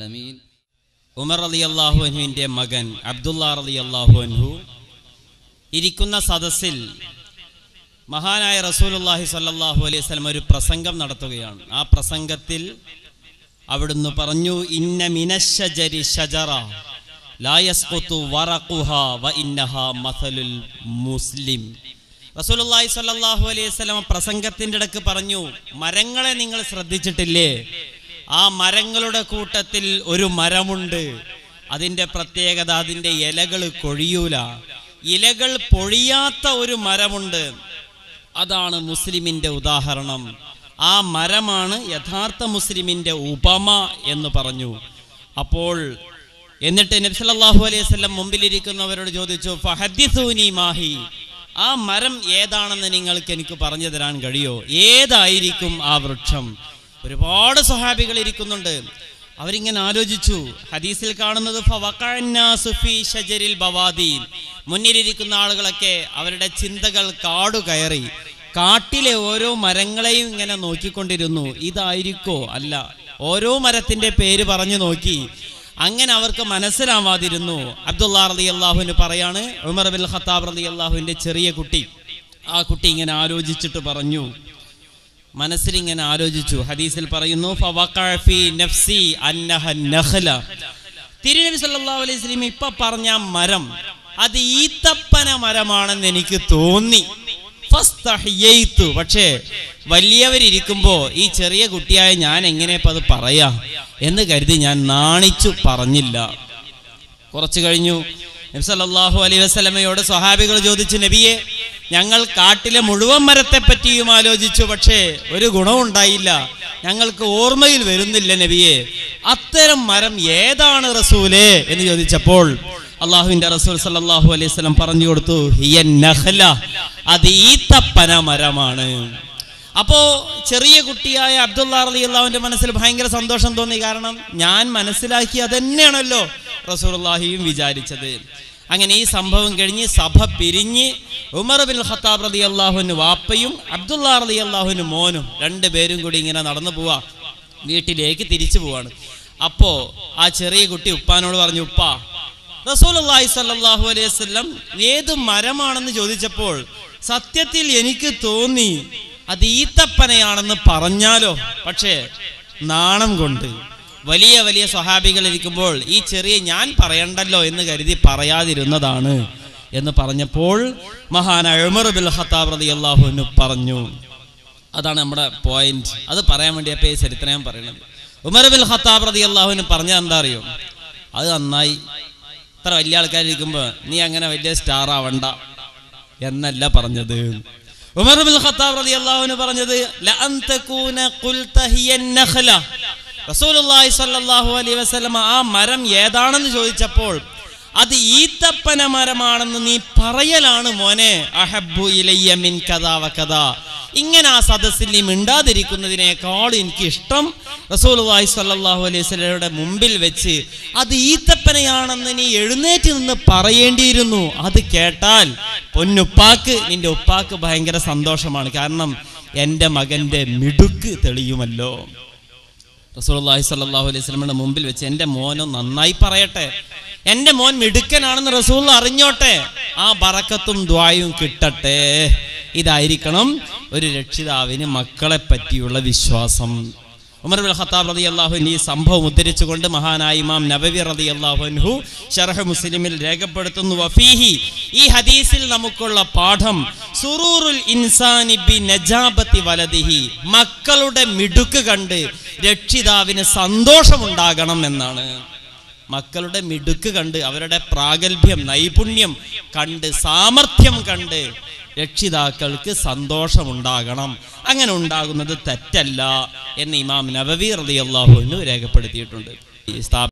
العالمين ഉമർ അലി അള്ളാഹു അൻഹുവിൻ്റെ മകൻ അബ്ദുള്ള അലി അള്ളാഹു അൻഹു ഇരിക്കുന്ന സദസ്സിൽ മഹാനായ റസൂലുല്ലാഹി സ്വല്ലല്ലാഹു അലൈഹി വസല്ലം ഒരു പ്രസംഗം നടത്തുകയാണ് ആ പ്രസംഗത്തിൽ അവിടുന്ന് പറഞ്ഞു ഇന്ന മിനശ്ശജരി ഷജറ ലാ യസ്ഖുതു വറഖുഹ വ ഇന്നഹ മസലുൽ മുസ്ലിം റസൂലുള്ളാഹി സ്വല്ലല്ലാഹു അലൈഹി വസല്ലം പ്രസംഗത്തിന്റെ ഇടക്ക് പറഞ്ഞു മരങ്ങളെ നിങ്ങൾ ശ്രദ്ധിച്ചിട്ടില്ലേ ആ മരങ്ങളുടെ കൂട്ടത്തിൽ ഒരു മരമുണ്ട് അതിന്റെ പ്രത്യേകത അതിന്റെ ഇലകൾ കൊഴിയൂല ഇലകൾ പൊഴിയാത്ത ഒരു മരമുണ്ട് അതാണ് മുസ്ലിമിന്റെ ഉദാഹരണം ആ മരമാണ് യഥാർത്ഥ മുസ്ലിമിന്റെ ഉപമ എന്ന് പറഞ്ഞു അപ്പോൾ എന്നിട്ട് നബി സല്ലല്ലാഹു അലൈഹി വസല്ലം മുമ്പിലിരിക്കുന്നവരോട് ചോദിച്ചു ഫഹദ്ദിസൂനി മാഹി ആ മരം ഏതാണെന്ന് നിങ്ങൾക്ക് എനിക്ക് പറഞ്ഞു തരാൻ കഴിയോ ഏതായിരിക്കും ആ വൃക്ഷം ഒരുപാട് സ്വഹാബികൾ ഇരിക്കുന്നുണ്ട് അവരിങ്ങനെ ആലോചിച്ചു ഹദീസിൽ കാണുന്നത് ഫവഖഅന്നാസു ഫീ ഷജരിൽ ബവാദി മുന്നിലിരിക്കുന്ന ആളുകളൊക്കെ അവരുടെ ചിന്തകൾ കാടു കയറി കാട്ടിലെ ഓരോ മരങ്ങളെയും ഇങ്ങനെ നോക്കിക്കൊണ്ടിരുന്നു ഇതായിരിക്കോ അല്ല ഓരോ മരത്തിന്റെ പേര് പറഞ്ഞു നോക്കി അങ്ങനെ അവർക്ക് മനസ്സിലാവാതിരുന്നു അബ്ദുള്ള റളി അള്ളാഹുവിന് പറയാണ് ഉമർ ബിൻ ഖത്താബ് റളി അള്ളാഹുവിന്റെ ചെറിയ കുട്ടി ആ കുട്ടി ഇങ്ങനെ ആലോചിച്ചിട്ട് പറഞ്ഞു മനസ്സിലിങ്ങനെ ആലോചിച്ചു ഹദീസിൽ പറയുന്നു ഫവഖഅ ഫീ നഫ്സി അന്നഹ നഖല തിരുനബി സല്ലല്ലാഹു അലൈഹി വസല്ലം ഇപ്പൊ പറഞ്ഞ മരം അത് ഈത്തപ്പന മരമാണെന്ന് എനിക്ക് തോന്നി ഫസ്തഹിയൈതു. പക്ഷേ വലിയവരിയ്ക്കുമ്പോ ഈ ചെറിയ കുട്ടിയായ ഞാൻ എങ്ങനെ ഇപ്പൊ അത് പറയാ എന്ന് കരുതി ഞാൻ നാണിച്ചു പറഞ്ഞില്ല കുറച്ചു കഴിഞ്ഞു നബി സല്ലല്ലാഹു അലൈഹി വസല്ലമയോട് സ്വഹാബികൾ ചോദിച്ചു നബിയെ ഞങ്ങൾ കാട്ടിലെ മുഴുവൻ മരത്തെ പറ്റിയും ആലോചിച്ചു പക്ഷേ ഒരു ഗുണവും ഉണ്ടായില്ല ഞങ്ങൾക്ക് ഓർമ്മയിൽ വരുന്നില്ല നബിയെ അത്തരം മരം ഏതാണ് റസൂലേ എന്ന് ചോദിച്ചപ്പോൾ അള്ളാഹുവിന്റെ റസൂൽ സല്ലല്ലാഹു അലൈഹി വസല്ലം പറഞ്ഞു കൊടുത്തു ഹിയ നഖല അത് ഈത്തപ്പന മരമാണ് അപ്പോ ചെറിയ കുട്ടിയായ അബ്ദുള്ള അലി അള്ളാഹുവിന്റെ മനസ്സിൽ ഭയങ്കര സന്തോഷം തോന്നി കാരണം ഞാൻ മനസ്സിലാക്കി അതന്നെയാണല്ലോ റസൂലുള്ളാഹിയും വിചാരിച്ചത് അങ്ങനെ ഈ സംഭവം കഴിഞ്ഞ് സഭ പിരിഞ്ഞ് ഉമർ ബിൻ ഖത്താബ് റതി അള്ളാഹുവിന് വാപ്പയും അബ്ദുള്ള റതി അള്ളാഹുവിന് മോനും രണ്ടുപേരും കൂടി ഇങ്ങനെ നടന്നു പോവാ വീട്ടിലേക്ക് തിരിച്ചു പോവാണ് അപ്പോ ആ ചെറിയ കുട്ടി ഉപ്പാനോട് പറഞ്ഞു ഉപ്പ റസൂലുള്ളാഹി സ്വല്ലല്ലാഹു അലൈഹി വസല്ലം ഏത് മരമാണെന്ന് ചോദിച്ചപ്പോൾ സത്യത്തിൽ എനിക്ക് തോന്നി അത് ഈത്തപ്പനയാണെന്ന് പറഞ്ഞാലോ പക്ഷേ നാണം കൊണ്ട് വലിയ വലിയ സ്വഹാബികൾ ഇരിക്കുമ്പോൾ ഈ ചെറിയ ഞാൻ പറയണ്ടല്ലോ എന്ന് കരുതി പറയാതിരുന്നതാണ് എന്ന് പറഞ്ഞപ്പോൾ മഹാനായ ഉമർ ബിൽ ഖത്താബ് റളിയല്ലാഹു അൻഹു പറഞ്ഞു അതാണ് നമ്മുടെ പോയിന്റ് അത് പറയാൻ വേണ്ടി അപ്പൊ ഈ ചരിത്രം ഞാൻ പറയുന്നത് ഉമർ ബിൽ ഖത്താബ് റളിയല്ലാഹു അൻഹു പറഞ്ഞ എന്താ അറിയോ അത് നന്നായി ഇത്ര വലിയ ആൾക്കാരിരിക്കുമ്പോ നീ അങ്ങനെ വലിയ സ്റ്റാർ ആവണ്ട എന്നല്ല പറഞ്ഞത് ഉമർ ബിൻ ഖത്താബ് റളിയല്ലാഹു അൻഹു പറഞ്ഞത് ലഅൻ തകൂന ഖുൽത ഹിയ നഖല റസൂലുള്ളാഹി സ്വല്ലല്ലാഹു അലൈഹി വസല്ലം ആ മരം ഏതാണെന്ന് ചോദിച്ചപ്പോൾ അത് ഈത്തപ്പന മരമാണെന്ന് നീ പറയലാണ് മോനെ അഹബ്ബു ഇലയ്യ മിൻ കഥാ വ കഥാ ഇങ്ങനെ ആ സദസ്സിൽ നീ മിണ്ടാതിരിക്കുന്നതിനേക്കാൾ എനിക്ക് ഇഷ്ടം റസൂലുള്ളാഹി സ്വല്ലല്ലാഹു അലൈഹി വസല്ലമയുടെ മുമ്പിൽ വെച്ച് അത് ഈത്തപ്പനയാണെന്ന് നീ എഴുന്നേറ്റ് നിന്ന് പറയേണ്ടിയിരുന്നു അത് കേട്ടാൽ പൊന്നുപ്പാക്ക് നിന്റെ ഉപ്പാക്ക് ഭയങ്കര സന്തോഷമാണ് കാരണം എൻ്റെ മകൻ്റെ മിടുക്ക് തെളിയുമല്ലോ റസൂലുള്ളാഹി സ്വല്ലല്ലാഹു അലൈഹി വസല്ലമയുടെ മുമ്പിൽ വെച്ച് എൻ്റെ മോനോ നന്നായി പറയട്ടെ എൻ്റെ മോൻ മിടുക്കനാണെന്ന് റസൂൽ അറിഞ്ഞോട്ടെ ആ ബറക്കത്തും ദ്വായും കിട്ടട്ടെ ഇതായിരിക്കണം ഒരു രക്ഷിതാവിന് മക്കളെ പറ്റിയുള്ള വിശ്വാസം ഉമർ ബിൻ ഖത്താബ് റളിയല്ലാഹു അൻഹു ഈ സംഭവം ഉദ്ധരിച്ചുകൊണ്ട് മഹാനായ ഇമാം നബവി റളിയല്ലാഹു അൻഹു ശർഹ് മുസ്ലിമിൽ രേഖപ്പെടുത്തുന്നു വഫീഹി ഈ ഹദീസിൽ നമുക്കുള്ള പാഠം സുറൂറുൽ ഇൻസാനി ബി നജാബത്തി വലദിഹി മക്കളുടെ മിടുക്ക് കണ്ട് രക്ഷിതാവിന് സന്തോഷമുണ്ടാകണം എന്നാണ് മക്കളുടെ മിടുക്ക് കണ്ട് അവരുടെ പ്രാഗൽഭ്യം നൈപുണ്യം കണ്ട് സാമർഥ്യം കണ്ട് രക്ഷിതാക്കൾക്ക് സന്തോഷമുണ്ടാകണം അങ്ങനെ ഉണ്ടാകുന്നത് തെറ്റല്ല എന്ന് ഇമാം നബവി റളിയല്ലാഹു അൻഹു രേഖപ്പെടുത്തിയിട്ടുണ്ട് ഈ സ്ഥാപ